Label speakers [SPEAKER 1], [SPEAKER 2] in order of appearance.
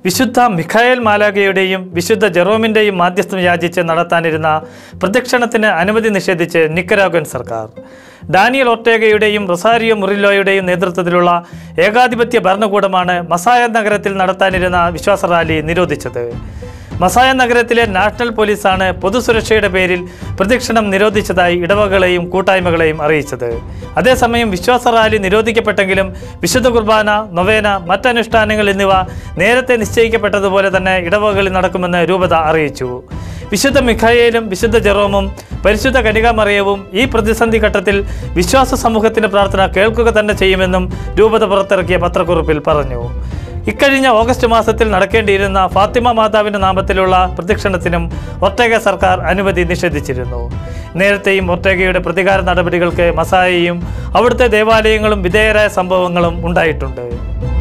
[SPEAKER 1] വിശുദ്ധ മിഖായേൽ മാലാഗയുടെയും വിശുദ്ധ ജെറോമിൻ്റെയും മാധ്യസ്ഥം യാചിച്ച് നടത്താനിരുന്ന പ്രദക്ഷിണത്തിന് അനുമതി നിഷേധിച്ച് നിക്കരാഗൻ സർക്കാർ ഡാനിയൽ ഒർട്ടേഗയുടെയും റൊസാരിയോ മുറിലോയുടെയും നേതൃത്വത്തിലുള്ള ഏകാധിപത്യ ഭരണകൂടമാണ് മസായ നഗരത്തിൽ നടത്താനിരുന്ന വിശ്വാസ റാലി നിരോധിച്ചത് മസായ നഗരത്തിലെ നാഷണൽ പോലീസാണ് പൊതുസുരക്ഷയുടെ പേരിൽ പ്രദക്ഷിണം നിരോധിച്ചതായി ഇടവകളെയും കൂട്ടായ്മകളെയും അറിയിച്ചത് അതേസമയം വിശ്വാസ റാലി നിരോധിക്കപ്പെട്ടെങ്കിലും വിശുദ്ധ കുർബാന നൊവേന മറ്റനുഷ്ഠാനങ്ങൾ എന്നിവ നേരത്തെ നിശ്ചയിക്കപ്പെട്ടതുപോലെ തന്നെ ഇടവകളിൽ നടക്കുമെന്ന് രൂപത അറിയിച്ചു വിശുദ്ധ മിഖായേലും വിശുദ്ധ ജെറോമും പരിശുദ്ധ കനികാമറിയവും ഈ പ്രതിസന്ധി ഘട്ടത്തിൽ വിശ്വാസ സമൂഹത്തിന്റെ പ്രാർത്ഥന കേൾക്കുക തന്നെ ചെയ്യുമെന്നും രൂപത പുറത്തിറക്കിയ പത്രക്കുറിപ്പിൽ പറഞ്ഞു ഇക്കഴിഞ്ഞ ഓഗസ്റ്റ് മാസത്തിൽ നടക്കേണ്ടിയിരുന്ന ഫാത്തിമ മാതാവിന്റെ നാമത്തിലുള്ള പ്രദക്ഷിണത്തിനും ഒട്ടേക സർക്കാർ അനുമതി നിഷേധിച്ചിരുന്നു നേരത്തെയും ഒട്ടേകയുടെ പ്രതികാര നടപടികൾക്ക് മസായയും അവിടുത്തെ ദേവാലയങ്ങളും വിധേയരായ സംഭവങ്ങളും ഉണ്ടായിട്ടുണ്ട്